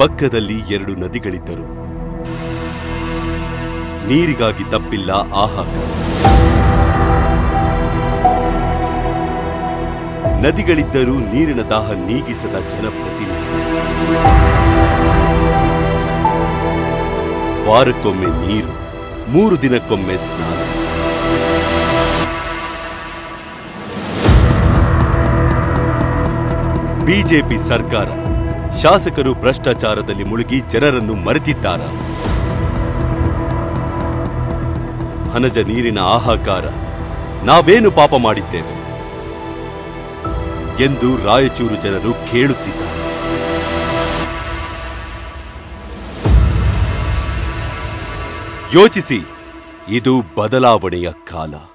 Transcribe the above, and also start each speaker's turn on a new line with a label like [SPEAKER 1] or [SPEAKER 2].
[SPEAKER 1] ಪಕ್ಕದಲ್ಲಿ ಎರಡು ನದಿಗಳಿದ್ದರು ನೀರಿಗಾಗಿ ತಪ್ಪಿಲ್ಲ ಆಹಾಕಾರ ನದಿಗಳಿದ್ದರೂ ನೀರಿನ ದಾಹ ನೀಗಿಸದ ಜನಪ್ರತಿನಿಧಿಗಳು ವಾರಕ್ಕೊಮ್ಮೆ ನೀರು ಮೂರು ದಿನಕ್ಕೊಮ್ಮೆ ಸ್ನಾನ ಬಿಜೆಪಿ ಸರ್ಕಾರ ಶಾಸಕರು ಭ್ರಷ್ಟಾಚಾರದಲ್ಲಿ ಮುಳುಗಿ ಜನರನ್ನು ಮರೆತಿದ್ದಾರ ಹನಜ ನೀರಿನ ಆಹಾಕಾರ ನಾವೇನು ಪಾಪ ಮಾಡಿದ್ದೇವೆ ಎಂದು ರಾಯಚೂರು ಜನರು ಕೇಳುತ್ತಿದ್ದಾರೆ ಯೋಚಿಸಿ ಇದು ಬದಲಾವಣೆಯ ಕಾಲ